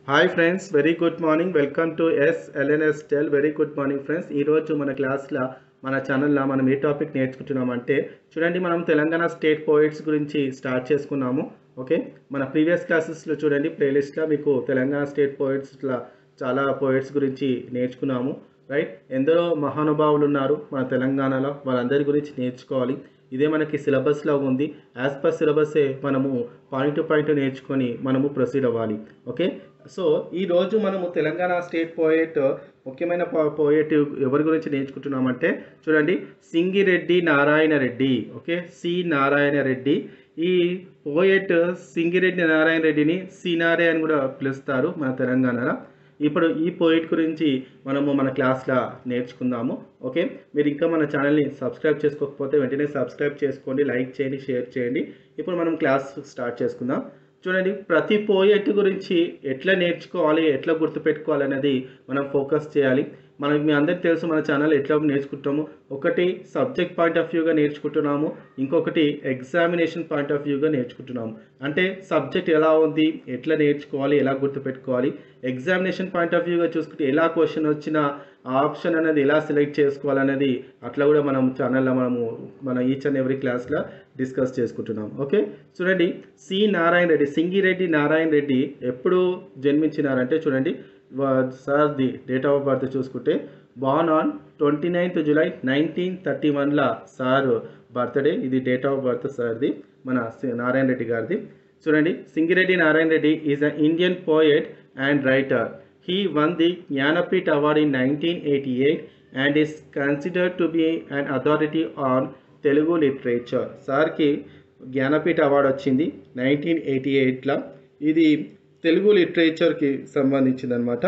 hi friends very good morning welcome to S LNS టెల్ very good morning friends ఈరోజు మన క్లాస్లో మన ఛానల్లో మనం ఏ టాపిక్ నేర్చుకుంటున్నామంటే చూడండి మనం తెలంగాణ స్టేట్ పోయిట్స్ గురించి స్టార్ట్ చేసుకున్నాము ఓకే మన ప్రీవియస్ క్లాసెస్లో చూడండి ప్లేలిస్ట్లో మీకు తెలంగాణ స్టేట్ పోయిట్స్లో చాలా పోయిట్స్ గురించి నేర్చుకున్నాము రైట్ ఎందరో మహానుభావులు ఉన్నారు మన తెలంగాణలో వాళ్ళందరి గురించి నేర్చుకోవాలి ఇదే మనకి సిలబస్లో ఉంది యాజ్ పర్ సిలబసే మనము పాయింట్ టు పాయింట్ నేర్చుకొని మనము ప్రొసీడ్ అవ్వాలి ఓకే సో ఈరోజు మనము తెలంగాణ స్టేట్ పోయెట్ ముఖ్యమైన పోయెట్ ఎవరి గురించి నేర్చుకుంటున్నామంటే చూడండి సింగిరెడ్డి నారాయణ రెడ్డి ఓకే సి నారాయణ రెడ్డి ఈ పోయెట్ సింగిరెడ్డి నారాయణ రెడ్డిని సినారే అని కూడా పిలుస్తారు మన తెలంగాణలో ఇప్పుడు ఈ పోయిట్ గురించి మనము మన క్లాస్లో నేర్చుకుందాము ఓకే మీరు ఇంకా మన ఛానల్ని సబ్స్క్రైబ్ చేసుకోకపోతే వెంటనే సబ్స్క్రైబ్ చేసుకోండి లైక్ చేయండి షేర్ చేయండి ఇప్పుడు మనం క్లాస్ స్టార్ట్ చేసుకుందాం చూడండి ప్రతి పోయెట్ గురించి ఎట్లా నేర్చుకోవాలి ఎట్లా గుర్తుపెట్టుకోవాలి అనేది మనం ఫోకస్ చేయాలి మనకి మీ అందరికి తెలుసు మన ఛానల్ ఎట్లా నేర్చుకుంటాము ఒకటి సబ్జెక్ట్ పాయింట్ ఆఫ్ వ్యూగా నేర్చుకుంటున్నాము ఇంకొకటి ఎగ్జామినేషన్ పాయింట్ ఆఫ్ వ్యూగా నేర్చుకుంటున్నాము అంటే సబ్జెక్ట్ ఎలా ఉంది ఎట్లా నేర్చుకోవాలి ఎలా గుర్తుపెట్టుకోవాలి ఎగ్జామినేషన్ పాయింట్ ఆఫ్ వ్యూగా చూసుకుంటే ఎలా క్వశ్చన్ వచ్చినా ఆ ఆప్షన్ అనేది ఎలా సెలెక్ట్ చేసుకోవాలనేది అట్లా కూడా మనం ఛానల్లో మనము మన ఈచ్ అండ్ ఎవ్రీ క్లాస్లో డిస్కస్ చేసుకుంటున్నాం ఓకే చూడండి సి నారాయణ రెడ్డి సింగిరెడ్డి నారాయణ రెడ్డి ఎప్పుడు జన్మించినారంటే చూడండి sir the date of birth చూసుకుంటే born on twenty ninth July nineteen thirty వన్లో సార్ బర్త్డే ఇది డేట్ ఆఫ్ బర్త్ సార్ది మన నారాయణ రెడ్డి గారిది చూడండి Singireddy Narayana Reddy is a Indian poet and writer he won the Jnanpith award in nineteen eighty eight and is considered to be an authority on Telugu literature సార్కి Jnanpith award వచ్చింది nineteen eighty ఎయిట్లో ఇది తెలుగు లిటరేచర్కి సంబంధించిందనమాట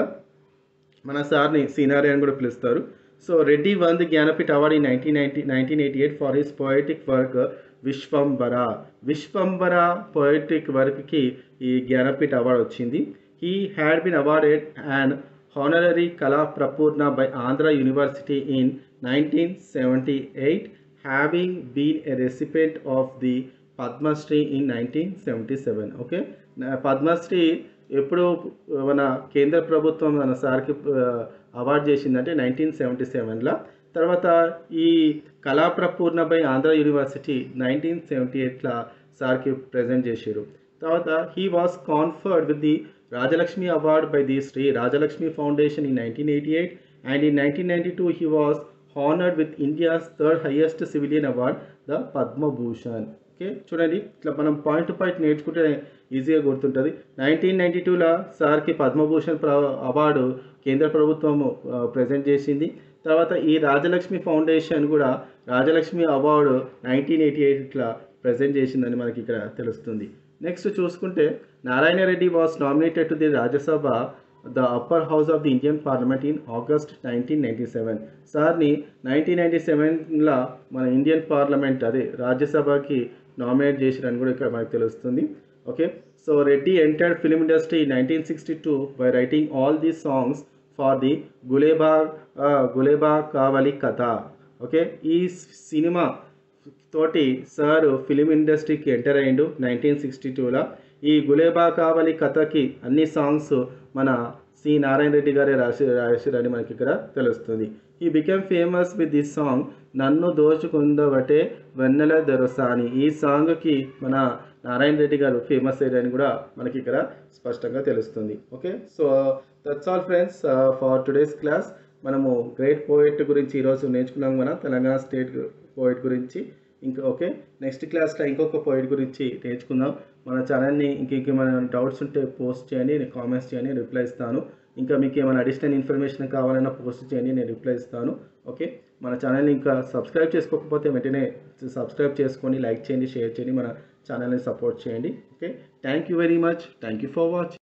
మన సార్ని సీనారే అని కూడా పిలుస్తారు so Reddy won the Jnanpith award in nineteen ninety nineteen eighty eight for his poetic work Vishwambhara Vishwambhara poetic వర్క్కి ఈ జ్ఞానపీఠ అవార్డు వచ్చింది he had been awarded and honorary Kala Prapoorna by Andhra university in nineteen seventy eight having been a recipient of the Padma Shri in nineteen seventy seven okay Padma Shri ఎప్పుడు మన కేంద్ర ప్రభుత్వం మన సార్కి award చేసిందంటే నైన్టీన్ సెవెంటీ సెవెన్లో తర్వాత ఈ కళాప్రపూర్ణపై ఆంధ్ర యూనివర్సిటీ నైన్టీన్ సెవెంటీ ఎయిట్లో సార్కి ప్రజెంట్ చేశారు తర్వాత he was conferred with the Rajalakshmi award by the Shri Rajalakshmi foundation in nineteen eighty eight and in nineteen ninety two he was honoured with India's third highest civilian award the Padma Bhushan okay చూడండి ఇట్లా మనం point to point నేర్చుకుంటే ఈజీగా గుర్తుంటుంది nineteen ninety టూలో సార్కి పద్మభూషణ్ ప్ర award కేంద్ర ప్రభుత్వం ప్రజెంట్ చేసింది తర్వాత ఈ రాజలక్ష్మి ఫౌండేషన్ కూడా రాజలక్ష్మి అవార్డు నైన్టీన్ ఎయిటీ ఎయిట్లో ప్రజెంట్ చేసిందని మనకి ఇక్కడ తెలుస్తుంది నెక్స్ట్ చూసుకుంటే Narayana Reddy was nominated to the Rajya Sabha the upper house of the Indian parliament in August nineteen ninety seven సార్ని నైన్టీన్ నైంటీ సెవెన్లో మన ఇండియన్ పార్లమెంట్ అదే రాజ్యసభకి నామినేట్ చేసిరని కూడా ఇక్కడ మనకు తెలుస్తుంది okay so Reddy entered film industry nineteen sixty two by writing all the songs for the Guleba Gulebakavali Katha okay ఈ cinema తోటి సార్ ఫిలిం ఇండస్ట్రీకి ఎంటర్ అయ్యిండు నైన్టీన్ సిక్స్టీ టూలో ఈ గులేబా కావలి కథకి అన్ని సాంగ్స్ మన సి నారాయణ రెడ్డి గారే రాసి రాసిరని మనకి ఇక్కడ తెలుస్తుంది ఈ became famous with this song నన్ను దోచుకుందవటే వెన్నెల దొరసాని ఈ సాంగ్కి మన నారాయణ రెడ్డి గారు ఫేమస్ అయ్యారని కూడా మనకి ఇక్కడ స్పష్టంగా తెలుస్తుంది okay so that's all friends for today's class మనము గ్రేట్ పోయిట్ గురించి ఈరోజు నేర్చుకున్నాం మన తెలంగాణ స్టేట్ పోయిట్ గురించి ఇంకా ఓకే నెక్స్ట్ క్లాస్లో ఇంకొక పోయిట్ గురించి నేర్చుకుందాం మన ఛానల్ని ఇంక ఇంకేమైనా డౌట్స్ ఉంటే పోస్ట్ చేయండి నేను కామెంట్స్ చేయండి రిప్లై ఇస్తాను ఇంకా మీకు ఏమైనా అడిషనల్ ఇన్ఫర్మేషన్ కావాలన్నా పోస్ట్ చేయండి నేను రిప్లై ఇస్తాను ఓకే మన ఛానల్ని ఇంకా సబ్స్క్రైబ్ చేసుకోకపోతే వెంటనే సబ్స్క్రైబ్ చేసుకొని లైక్ చేయండి షేర్ చేయండి మన ఛానల్ని సపోర్ట్ చేయండి okay thank you very much thank you for watching